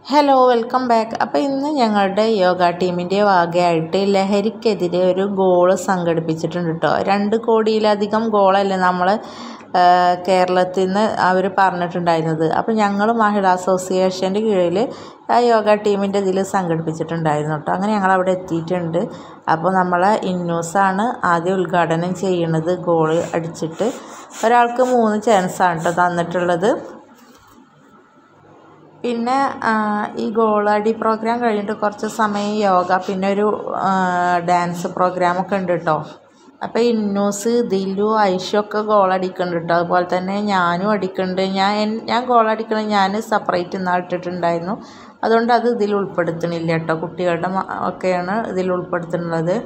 Hello welcome back അപ്പോൾ ഇന്ന് ഞങ്ങളുടെ യോഗ ടീമിൻ്റെ വകയായിട്ട് ലഹരിക്കെതിരെ ഒരു ഗോള് സംഘടിപ്പിച്ചിട്ടുണ്ട് കേട്ടോ രണ്ട് കോടിയിലധികം ഗോളല്ലേ നമ്മൾ കേരളത്തിൽ നിന്ന് അവർ പറഞ്ഞിട്ടുണ്ടായിരുന്നത് അപ്പോൾ ഞങ്ങൾ മഹിളാ അസോസിയേഷൻ്റെ കീഴിൽ ആ യോഗ ടീമിൻ്റെ ഇതിൽ സംഘടിപ്പിച്ചിട്ടുണ്ടായിരുന്നു കേട്ടോ അങ്ങനെ ഞങ്ങൾ അവിടെ എത്തിയിട്ടുണ്ട് അപ്പോൾ നമ്മളെ ഇന്നൂസാണ് ആദ്യം ഉദ്ഘാടനം ചെയ്യുന്നത് ഗോള് അടിച്ചിട്ട് ഒരാൾക്ക് മൂന്ന് ചാൻസാണ് കേട്ടോ തന്നിട്ടുള്ളത് പിന്നെ ഈ ഗോളടി പ്രോഗ്രാം കഴിഞ്ഞിട്ട് കുറച്ച് സമയം യോഗ പിന്നെ ഒരു ഡാൻസ് പ്രോഗ്രാമൊക്കെ ഉണ്ട് കേട്ടോ അപ്പോൾ ഇന്നൂസ് ദിലു ഐഷു ഒക്കെ ഗോൾ അടിക്കുന്നുണ്ട് കേട്ടോ അതുപോലെ തന്നെ ഞാനും അടിക്കുന്നുണ്ട് ഞാൻ ഞാൻ ഗോൾ അടിക്കണത് ഞാൻ സെപ്പറേറ്റ് ഇന്നാൾ ഇട്ടിട്ടുണ്ടായിരുന്നു അതുകൊണ്ട് അത് ഇതിൽ ഉൾപ്പെടുത്തണില്ല കേട്ടോ കുട്ടികളുടെ ഒക്കെയാണ് ഇതിൽ ഉൾപ്പെടുത്തുന്നത്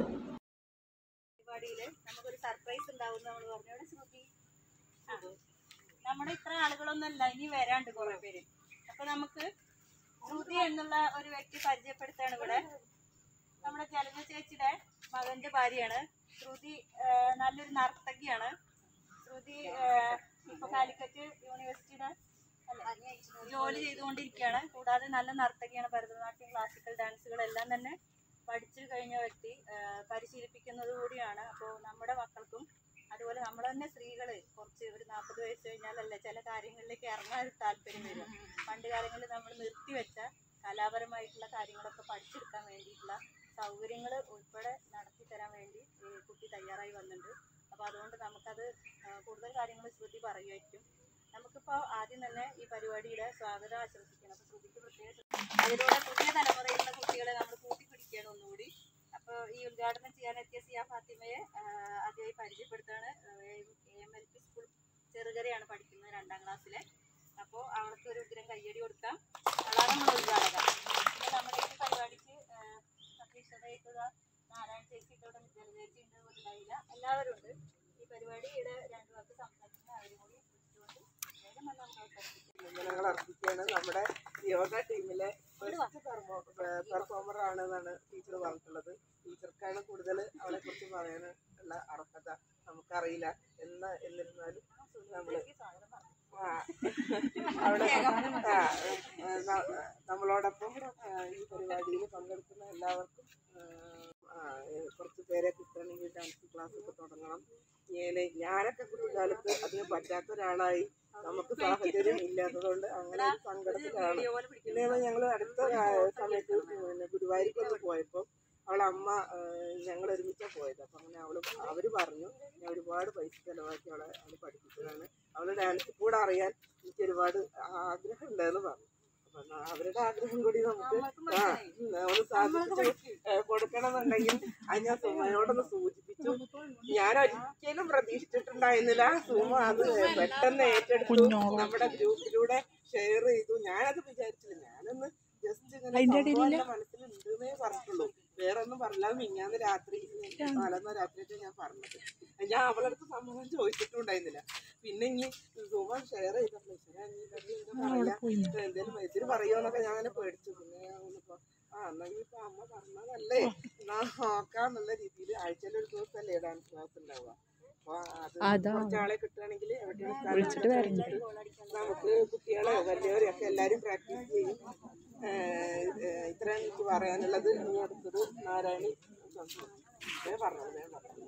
നമുക്കൊരു സർപ്രൈസ് ഉണ്ടാവും നമ്മൾ പറഞ്ഞു എവിടെ ശ്രുതി ആ. നമ്മുടെ ഇത്ര ആളുകളൊന്നല്ല ഇനി വരാണ്ട് കുറെ പേര് അപ്പൊ നമുക്ക് ശ്രുതി എന്നുള്ള ഒരു വ്യക്തി പരിചയപ്പെടുത്താണ് ഇവിടെ നമ്മുടെ ജലജ ചേച്ചിയുടെ മകന്റെ ഭാര്യയാണ് ശ്രുതി ആ, നല്ലൊരു നർത്തകിയാണ് ശ്രുതി ആ, ഇപ്പൊ കാലിക്കറ്റ് യൂണിവേഴ്സിറ്റിയുടെ അല്ലേ, ജോലി ചെയ്തുകൊണ്ടിരിക്കുകയാണ് കൂടാതെ നല്ല നർത്തകിയാണ് ഭരതനാട്യം ക്ലാസിക്കൽ ഡാൻസുകളെല്ലാം തന്നെ പഠിച്ചു കഴിഞ്ഞ വ്യക്തി ആ, പരിശീലിപ്പിക്കുന്നത് കൂടിയാണ് അപ്പോൾ നമ്മുടെ മക്കൾക്കും അതുപോലെ നമ്മൾ തന്നെ സ്ത്രീകൾ കുറച്ച് ഒരു നാൽപ്പത് വയസ്സ് കഴിഞ്ഞാലല്ലേ ചില കാര്യങ്ങളിലേക്ക് ഇറങ്ങാൻ ഒരു താല്പര്യം വരും പണ്ട് കാലങ്ങളിൽ നമ്മൾ നിർത്തിവെച്ച കലാപരമായിട്ടുള്ള കാര്യങ്ങളൊക്കെ പഠിച്ചെടുക്കാൻ വേണ്ടിയിട്ടുള്ള സൗകര്യങ്ങൾ ഉൾപ്പെടെ നടത്തി തരാൻ വേണ്ടി ഈ കുട്ടി തയ്യാറായി വന്നിട്ടുണ്ട് അപ്പോൾ അതുകൊണ്ട് നമുക്കത് ആ, കൂടുതൽ കാര്യങ്ങൾ ശ്രുതി പറയുമായിരിക്കും നമുക്കിപ്പോൾ ആദ്യം തന്നെ ഈ പരിപാടിയുടെ സ്വാഗതം ആശംസിക്കണം അപ്പോൾ ശ്രുതിക്ക് പ്രത്യേകിച്ച് അതിലൂടെ പുതിയ തലമുറയിലുള്ള കുട്ടികളെ നമ്മൾ കൂട്ടിപ്പിടിക്കുകയാണ് ഒന്നുകൂടി അപ്പോൾ ഈ ഉദ്ഘാടനം ചെയ്യാനെത്തിയ സിയ ഫാത്തിമയെ ആ, ആദ്യമായി പരിചയപ്പെടുത്താണ് A M L P school ചെറുകരയാണ് പഠിക്കുന്നത് രണ്ടാം ക്ലാസ്സിലെ അപ്പോൾ അവൾക്ക് ഒരു ഉഗ്രം കയ്യടി കൊടുക്കാം അവളാണ് നമ്മുടെ ഉദ്ഘാടക പിന്നെ നമ്മുടെ ഈ പരിപാടിക്ക് അധ്യക്ഷതയായിട്ടുള്ള നാരായണ ചേച്ചി ഇവിടെ ജലചേച്ചി ഉണ്ട് ഉണ്ടായില്ല എല്ലാവരും ഉണ്ട് ഈ പരിപാടിയുടെ രണ്ടു പേർക്ക് സംസാരിക്കുന്ന അവരും കൂടി വിളിച്ചുകൊണ്ട് വേഗം വന്ന് നമുക്ക് അവതരിപ്പിക്കാം ഞങ്ങൾ അർപ്പിക്കുകയാണ് നമ്മുടെ യോഗ ടീമിലെ ഫസ്റ്റ് പെർഫോമർ ആണെന്നാണ് ടീച്ചർ പറഞ്ഞിട്ടുള്ളത് ടീച്ചർക്കാണ് കൂടുതൽ അവളെ കുറിച്ച് പറയാനുള്ള അർഹത നമുക്കറിയില്ല എന്ന് എന്നിരുന്നാലും നമ്മള് ആ, അവിടെ ആ, ന- നമ്മളോടൊപ്പം ആ, ഈ പരിപാടിയിൽ പങ്കെടുക്കുന്ന എല്ലാവർക്കും ആ, ആ, കുറച്ച് പേരെ കിട്ടണമെങ്കിൽ ഡാൻസ് ക്ലാസ് ഒക്കെ തുടങ്ങണം ഇങ്ങനെ ഞാനൊക്കെ കുട്ടിക്കാലത്ത് അതിന് പറ്റാത്ത ഒരാളായി നമുക്ക് സാഹചര്യം ഇല്ലാത്തതുകൊണ്ട് അങ്ങനെ ഒരു സങ്കടത്തിലാണ് പിന്നെ ഞങ്ങൾ അടുത്ത കാ- സമയത്ത് പിന്നെ ഗുരുവായൂരിക്കൊന്ന് പോയപ്പോൾ അവളെ അമ്മ ഞങ്ങൾ ഒരുമിച്ചാണ് പോയത് അപ്പം അങ്ങനെ അവൾ അവർ പറഞ്ഞു ഞാൻ ഒരുപാട് പൈസ ചിലവാക്കി അവളെ അവൾ പഠിപ്പിച്ചതാണ് അവളെ ഡാൻസ് കൂടെ അറിയാൻ എനിക്ക് ഒരുപാട് ആഗ്രഹം ഉണ്ടെന്ന് പറഞ്ഞു അപ്പം എന്നാ അവരുടെ ആഗ്രഹം കൂടി നമുക്ക് ആ ഒന്ന് സാധിപ്പിച്ച് ഏ, കൊടുക്കണമെന്നുണ്ടെങ്കിൽ അത് ഞാൻ സുമയോടൊന്ന് സൂചിപ്പിച്ചു ഞാൻ ഒരിക്കലും പ്രതീക്ഷിച്ചിട്ടുണ്ടായിരുന്നില്ല സുമ അത് പെട്ടെന്ന് ഏറ്റെടുത്തു നമ്മുടെ ഗ്രൂപ്പിലൂടെ ഷെയർ ചെയ്തു ഞാനത് വിചാരിച്ചില്ല ഞാനൊന്ന് ജസ്റ്റ് ഇങ്ങനെ സംഭവം എന്റെ മനസ്സിലുണ്ടെന്നേ പറഞ്ഞിട്ടുള്ളൂ വേറെ ഒന്നും പറഞ്ഞില്ല അത് മിഞ്ഞാന്ന് രാത്രി നാലെന്നോ രാത്രിയൊക്കെ ഞാൻ പറഞ്ഞത് ഞാൻ അവളടുത്ത് സമ്മതം ചോദിച്ചിട്ടുണ്ടായിരുന്നില്ല പിന്നെ ഇനി സുമ ഷെയർ ചെയ്തപ്പോൾ എന്തേലും എതിര് പറയുമോന്നൊക്കെ ഞാൻ അങ്ങനെ പേടിച്ചു പിന്നെ ഞാൻ വന്നപ്പോ ആ എന്നാ ഇനിയിപ്പോ അമ്മ പറഞ്ഞതല്ലേ എന്നാ നോക്കാന്നുള്ള രീതിയിൽ ആഴ്ചയിൽ ഒരു ദിവസമല്ലേ ഡാൻസ് ക്ലാസ് ഉണ്ടാവുക അപ്പൊ അത് കുറച്ചാളെ കിട്ടുകയാണെങ്കിൽ എവിടെയാണ് നമുക്ക് കുട്ടികളെ വലിയവരെയൊക്കെ എല്ലാരും പ്രാക്ടീസ് ചെയ്യും ഏഹ് ഏഹ് ഇത്രയും എനിക്ക് പറയാനുള്ളത് ഇനി അടുത്തത് നാരായണി സംസാരിക്കും പറഞ്ഞത് ഞാൻ പറഞ്ഞു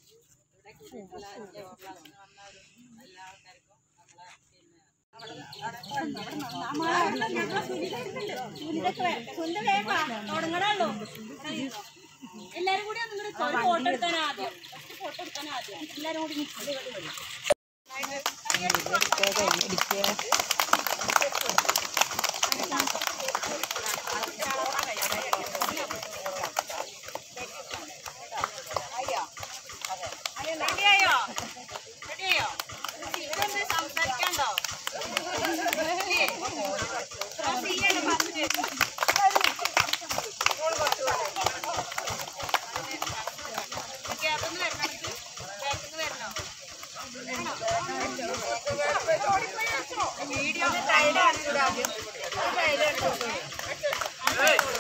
തുടങ്ങണല്ലോ എല്ലാരും കൂടി ഒന്നും കൂടി ഒരു ഫോട്ടോ എടുക്കാൻ ആദ്യം ഫോട്ടോ എടുക്കാൻ ആദ്യം എല്ലാരും കൂടി നിൽക്കും റെഡിയായോ റെഡിയായോ ഇവരെന്ത് സംസാരിക്കാണ്ടോ ഇല്ലേ? ആ സീയാണ് ഫസ്റ്റ്. ക്യാബിന്ന് വരണോ എനിക്ക്? ബാക്കിന്ന് വരണോ? വീഡിയോ